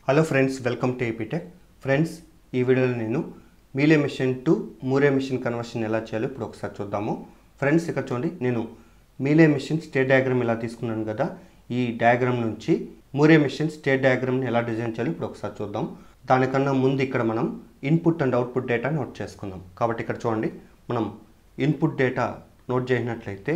hello friends welcome to AP tech friends ఈ వీడియోలో నేను Mealy machine to Moore machine conversion ఎలా చేయాలో ఇప్పుడు ఒకసారి చూద్దాము ఫ్రెండ్స్ ఇక్కడ చూడండి నేను మీలే మిషన్ స్టేట్ డయాగ్రామ్ ఇలా తీసుకున్నాను కదా ఈ డయాగ్రామ్ నుంచి మూరే మిషన్ స్టేట్ డయాగ్రామ్ని ఎలా డిజైన్ చేయాలో ఇప్పుడు ఒకసారి చూద్దాం దానికన్నా ముందు ఇక్కడ మనం input and output data note చేసుకుందాం కాబట్టి ఇక్కడ చూడండి మనం ఇన్పుట్ డేటా నోట్ చేసినట్లయితే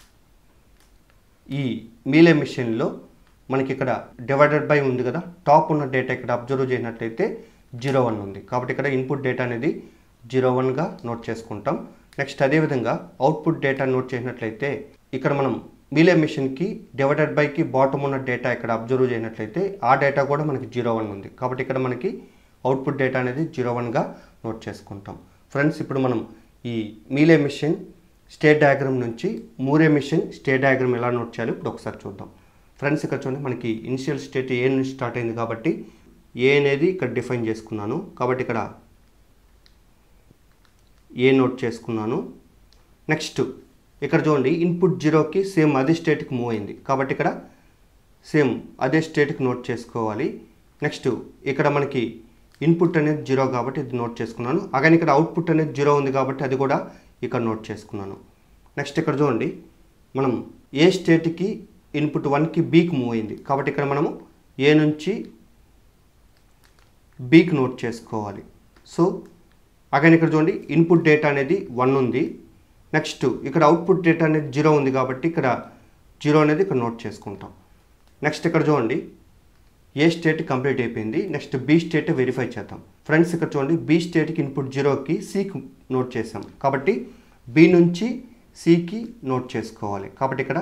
ఈ మీలే మిషన్లో మనకి ఇక్కడ డివైడెడ్ బై ఉంది కదా టాప్ ఉన్న డేటా ఇక్కడ అబ్జర్వ్ చేసినట్లయితే జీరో వన్ ఉంది కాబట్టి ఇక్కడ ఇన్పుట్ డేటా అనేది జీరో వన్గా నోట్ చేసుకుంటాం నెక్స్ట్ అదేవిధంగా అవుట్పుట్ డేటా నోట్ చేసినట్లయితే ఇక్కడ మనం మీలే మిషన్కి డివైడెడ్ బైకి బాటమ్ ఉన్న డేటా ఇక్కడ అబ్జర్వ్ చేసినట్లయితే ఆ డేటా కూడా మనకి జీరో వన్ ఉంది కాబట్టి ఇక్కడ మనకి అవుట్పుట్ డేటా అనేది జీరో వన్గా నోట్ చేసుకుంటాం ఫ్రెండ్స్ ఇప్పుడు మనం ఈ మీలే మిషన్ స్టేట్ డయాగ్రామ్ నుంచి మూరే మిషన్ స్టేట్ డయాగ్రామ్ ఎలా నోట్ చేయాలో ఇప్పుడు ఒకసారి చూద్దాం ఫ్రెండ్స్ ఇక్కడ చూడండి మనకి ఇనిషియల్ స్టేట్ ఏ నుంచి స్టార్ట్ అయింది కాబట్టి ఏ అనేది ఇక్కడ డిఫైన్ చేసుకున్నాను కాబట్టి ఇక్కడ ఏ నోట్ చేసుకున్నాను నెక్స్ట్ ఇక్కడ చూడండి ఇన్పుట్ జీరోకి సేమ్ అదే స్టేట్కి మూవ్ అయింది కాబట్టి ఇక్కడ సేమ్ అదే స్టేట్కి నోట్ చేసుకోవాలి నెక్స్ట్ ఇక్కడ మనకి ఇన్పుట్ అనేది జీరో కాబట్టి ఇది నోట్ చేసుకున్నాను అలాగే ఇక్కడ అవుట్పుట్ అనేది జీరో ఉంది కాబట్టి అది కూడా ఇక్కడ నోట్ చేసుకున్నాను నెక్స్ట్ ఇక్కడ చూడండి మనం ఏ స్టేట్కి ఇన్పుట్ వన్కి బీకి మూవ్ అయింది కాబట్టి ఇక్కడ మనము ఏ నుంచి బీకి నోట్ చేసుకోవాలి సో అగైన్ ఇక్కడ చూడండి ఇన్పుట్ డేటా అనేది వన్ ఉంది నెక్స్ట్ ఇక్కడ అవుట్పుట్ డేటా అనేది జీరో ఉంది కాబట్టి ఇక్కడ జీరో అనేది ఇక్కడ నోట్ చేసుకుంటాం నెక్స్ట్ ఇక్కడ చూడండి ఏ స్టేట్ కంప్లీట్ అయిపోయింది నెక్స్ట్ బి స్టేట్ వెరిఫై చేద్దాం ఫ్రెండ్స్ ఇక్కడ చూడండి బి స్టేట్కి ఇన్పుట్ జీరోకి సికి నోట్ చేసాం కాబట్టి బి నుంచి సికి నోట్ చేసుకోవాలి కాబట్టి ఇక్కడ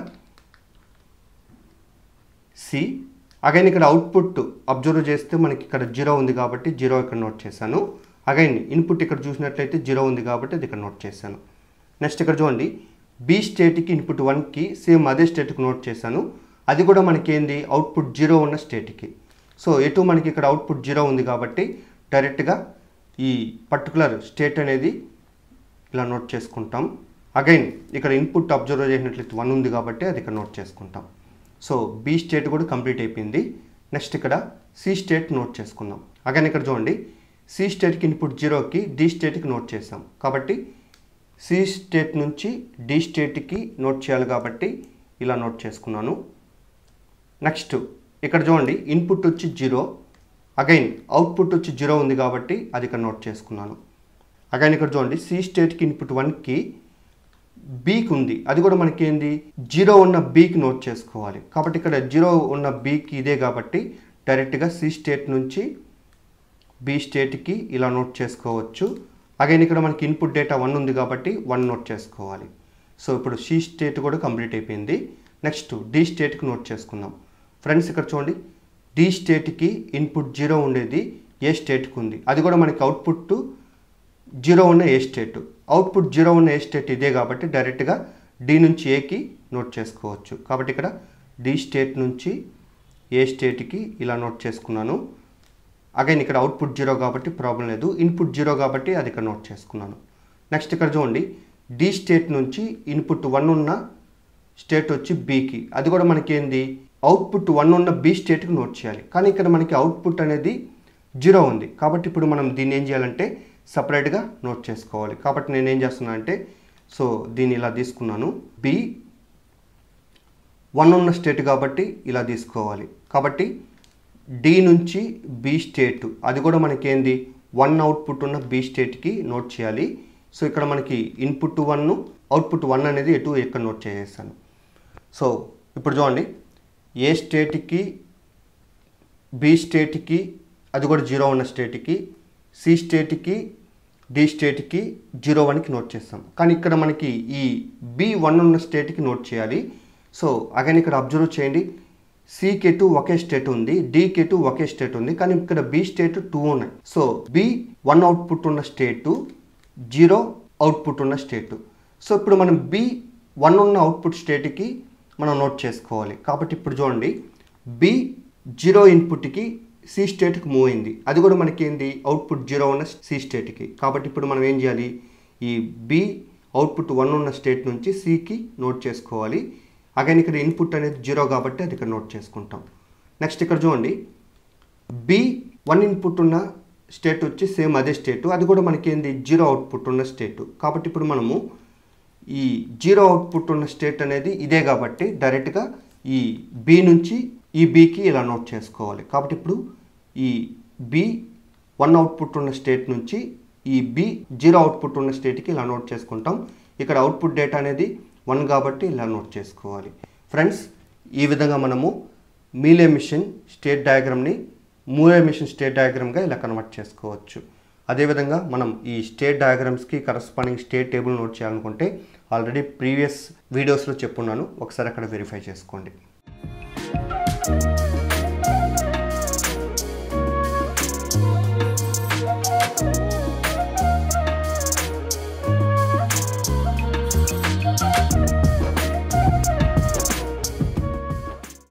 సి అగైన్ ఇక్కడ అవుట్పుట్ అబ్జర్వ్ చేస్తే మనకి ఇక్కడ జీరో ఉంది కాబట్టి జీరో ఇక్కడ నోట్ చేశాను అగైన్ ఇన్పుట్ ఇక్కడ చూసినట్లయితే జీరో ఉంది కాబట్టి అది ఇక్కడ నోట్ చేశాను నెక్స్ట్ ఇక్కడ చూడండి బి స్టేట్కి ఇన్పుట్ వన్కి సేమ్ అదే స్టేట్కి నోట్ చేశాను అది కూడా మనకి ఏంది అవుట్పుట్ జీరో ఉన్న స్టేట్కి సో ఎటు మనకి ఇక్కడ అవుట్పుట్ జీరో ఉంది కాబట్టి డైరెక్ట్గా ఈ పర్టికులర్ స్టేట్ అనేది ఇలా నోట్ చేసుకుంటాం అగైన్ ఇక్కడ ఇన్పుట్ అబ్జర్వ్ చేసినట్లయితే వన్ ఉంది కాబట్టి అది ఇక్కడ నోట్ చేసుకుంటాం సో బి స్టేట్ కూడా కంప్లీట్ అయిపోయింది నెక్స్ట్ ఇక్కడ సి స్టేట్ నోట్ చేసుకుందాం అగైన్ ఇక్కడ చూడండి సి స్టేట్కి ఇన్పుట్ జీరోకి డి స్టేట్కి నోట్ చేసాం కాబట్టి సి స్టేట్ నుంచి డి స్టేట్కి నోట్ చేయాలి కాబట్టి ఇలా నోట్ చేసుకున్నాను నెక్స్ట్ ఇక్కడ చూడండి ఇన్పుట్ వచ్చి జీరో అగైన్ అవుట్పుట్ వచ్చి జీరో ఉంది కాబట్టి అది ఇక్కడ నోట్ చేసుకున్నాను అగైన్ ఇక్కడ చూడండి సి స్టేట్కి ఇన్పుట్ వన్కి బీకి ఉంది అది కూడా మనకి ఏంది జీరో ఉన్న బీకి నోట్ చేసుకోవాలి కాబట్టి ఇక్కడ జీరో ఉన్న బీకి ఇదే కాబట్టి డైరెక్ట్గా సి స్టేట్ నుంచి బి స్టేట్కి ఇలా నోట్ చేసుకోవచ్చు అగైన్ ఇక్కడ మనకి ఇన్పుట్ డేటా వన్ ఉంది కాబట్టి వన్ నోట్ చేసుకోవాలి సో ఇప్పుడు సి స్టేట్ కూడా కంప్లీట్ అయిపోయింది నెక్స్ట్ డి స్టేట్కి నోట్ చేసుకుందాం ఫ్రెండ్స్ ఇక్కడ చూడండి డి స్టేట్కి ఇన్పుట్ జీరో ఉండేది ఏ స్టేట్కి ఉంది అది కూడా మనకి అవుట్పుట్ జీరో ఉన్న ఏ స్టేట్ అవుట్పుట్ జీరో ఉన్న ఏ స్టేట్ ఇదే కాబట్టి డైరెక్ట్గా డి నుంచి ఏకి నోట్ చేసుకోవచ్చు కాబట్టి ఇక్కడ డి స్టేట్ నుంచి ఏ స్టేట్కి ఇలా నోట్ చేసుకున్నాను అగైన్ ఇక్కడ అవుట్పుట్ జీరో కాబట్టి ప్రాబ్లం లేదు ఇన్పుట్ జీరో కాబట్టి అది ఇక్కడ నోట్ చేసుకున్నాను నెక్స్ట్ ఇక్కడ చూడండి డి స్టేట్ నుంచి ఇన్పుట్ వన్ ఉన్న స్టేట్ వచ్చి బీకి అది కూడా మనకి ఏంది అవుట్పుట్ వన్ ఉన్న బి స్టేట్కి నోట్ చేయాలి కానీ ఇక్కడ మనకి అవుట్పుట్ అనేది జీరో ఉంది కాబట్టి ఇప్పుడు మనం దీన్ని ఏం చేయాలంటే సపరేట్గా నోట్ చేసుకోవాలి కాబట్టి నేను ఏం చేస్తున్నా అంటే సో దీన్ని ఇలా తీసుకున్నాను బి వన్ ఉన్న స్టేట్ కాబట్టి ఇలా తీసుకోవాలి కాబట్టి డి నుంచి బి స్టేట్ అది కూడా మనకి ఏంది వన్ అవుట్పుట్ ఉన్న బి స్టేట్కి నోట్ చేయాలి సో ఇక్కడ మనకి ఇన్పుట్ వన్ అవుట్పుట్ వన్ అనేది ఎటు ఇక్కడ నోట్ చేసేసాను సో ఇప్పుడు చూడండి ఏ స్టేట్కి బి స్టేట్కి అది కూడా జీరో ఉన్న స్టేట్కి సి స్టేట్కి డి స్టేట్కి జీరో వన్కి నోట్ చేస్తాం కానీ ఇక్కడ మనకి ఈ బి వన్ ఉన్న స్టేట్కి నోట్ చేయాలి సో అగైన్ ఇక్కడ అబ్జర్వ్ చేయండి సికి టూ ఒకే స్టేట్ ఉంది డికి టూ ఒకే స్టేట్ ఉంది కానీ ఇక్కడ బి స్టేట్ టూ ఉన్నాయి సో బి వన్ అవుట్పుట్ ఉన్న స్టేటు జీరో అవుట్పుట్ ఉన్న స్టేటు సో ఇప్పుడు మనం బి వన్ ఉన్న అవుట్పుట్ స్టేట్కి మనం నోట్ చేసుకోవాలి కాబట్టి ఇప్పుడు చూడండి బి జీరో ఇన్పుట్కి సి స్టేట్కి మూవ్ అయింది అది కూడా మనకి ఏంది అవుట్పుట్ జీరో ఉన్న సి స్టేట్కి కాబట్టి ఇప్పుడు మనం ఏం చేయాలి ఈ బి అవుట్పుట్ వన్ ఉన్న స్టేట్ నుంచి సికి నోట్ చేసుకోవాలి అగైన్ ఇక్కడ ఇన్పుట్ అనేది జీరో కాబట్టి అది ఇక్కడ నోట్ చేసుకుంటాం నెక్స్ట్ ఇక్కడ చూడండి బి వన్ ఇన్పుట్ ఉన్న స్టేట్ వచ్చి సేమ్ అదే స్టేటు అది కూడా మనకి ఏంది జీరో అవుట్పుట్ ఉన్న స్టేటు కాబట్టి ఇప్పుడు మనము ఈ జీరో అవుట్పుట్ ఉన్న స్టేట్ అనేది ఇదే కాబట్టి డైరెక్ట్గా ఈ బి నుంచి ఈ బికి ఇలా నోట్ చేసుకోవాలి కాబట్టి ఇప్పుడు ఈ బి వన్ అవుట్పుట్ ఉన్న స్టేట్ నుంచి ఈ బి జీరో అవుట్పుట్ ఉన్న స్టేట్కి ఇలా నోట్ చేసుకుంటాం ఇక్కడ అవుట్పుట్ డేటా అనేది వన్ కాబట్టి ఇలా నోట్ చేసుకోవాలి ఫ్రెండ్స్ ఈ విధంగా మనము మీలే మిషన్ స్టేట్ డయాగ్రామ్ని మూలే మిషన్ స్టేట్ డయాగ్రామ్గా ఇలా కన్వర్ట్ చేసుకోవచ్చు అదేవిధంగా మనం ఈ స్టేట్ డయాగ్రామ్స్కి కరస్పాండింగ్ స్టేట్ టేబుల్ నోట్ చేయాలనుకుంటే ఆల్రెడీ ప్రీవియస్ వీడియోస్లో చెప్పున్నాను ఒకసారి అక్కడ వెరిఫై చేసుకోండి